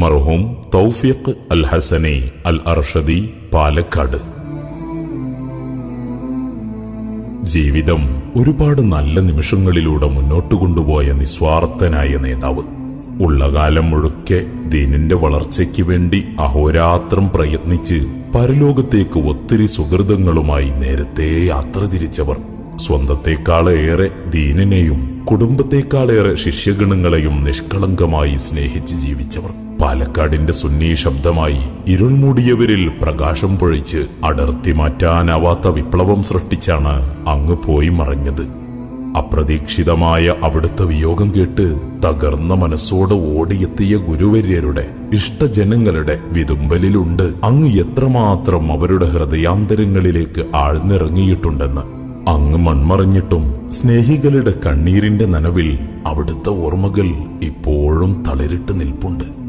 മർഹൂം തൗഫീഖ് അൽ ഹസനി അൽ അർഷദി പാലക്കാട് ജീവിതം ഒരുപാട് നല്ല നിമിഷങ്ങളിലൂടെ മുന്നോട്ട് കൊണ്ടുപോയ നിസ്വാർത്ഥനായ നേതാവ് ഉള്ള കാലം മുഴുക്കെ ദീനിന്റെ വളർച്ചയ്ക്ക് വേണ്ടി അഹോരാത്രം പ്രയത്നിച്ച് പരലോകത്തേക്ക് ഒത്തിരി സുഹൃതങ്ങളുമായി നേരത്തെ യാത്ര തിരിച്ചവർ സ്വന്തത്തെക്കാളേറെ ദീനിനെയും കുടുംബത്തെക്കാളേറെ ശിഷ്യഗണങ്ങളെയും നിഷ്കളങ്കമായി സ്നേഹിച്ച് ജീവിച്ചവർ പാലക്കാടിന്റെ സുന്നി ശബ്ദമായി ഇരുൾ മൂടിയവരിൽ പ്രകാശം പൊഴിച്ച് അടർത്തി മാറ്റാനാവാത്ത വിപ്ലവം സൃഷ്ടിച്ചാണ് അങ്ങ് പോയി മറഞ്ഞത് അപ്രതീക്ഷിതമായ അവിടുത്തെ വിയോഗം കേട്ട് തകർന്ന മനസ്സോടെ ഓടിയെത്തിയ ഗുരുവര്യരുടെ ഇഷ്ടജനങ്ങളുടെ വിതുമ്പലിലുണ്ട് അങ്ങ് എത്രമാത്രം അവരുടെ ഹൃദയാന്തരങ്ങളിലേക്ക് ആഴ്ന്നിറങ്ങിയിട്ടുണ്ടെന്ന് അങ്ങ് മൺമറഞ്ഞിട്ടും സ്നേഹികളുടെ കണ്ണീരിന്റെ നനവിൽ അവിടുത്തെ ഓർമ്മകൾ ഇപ്പോഴും തളിരിട്ട് നിൽപ്പുണ്ട്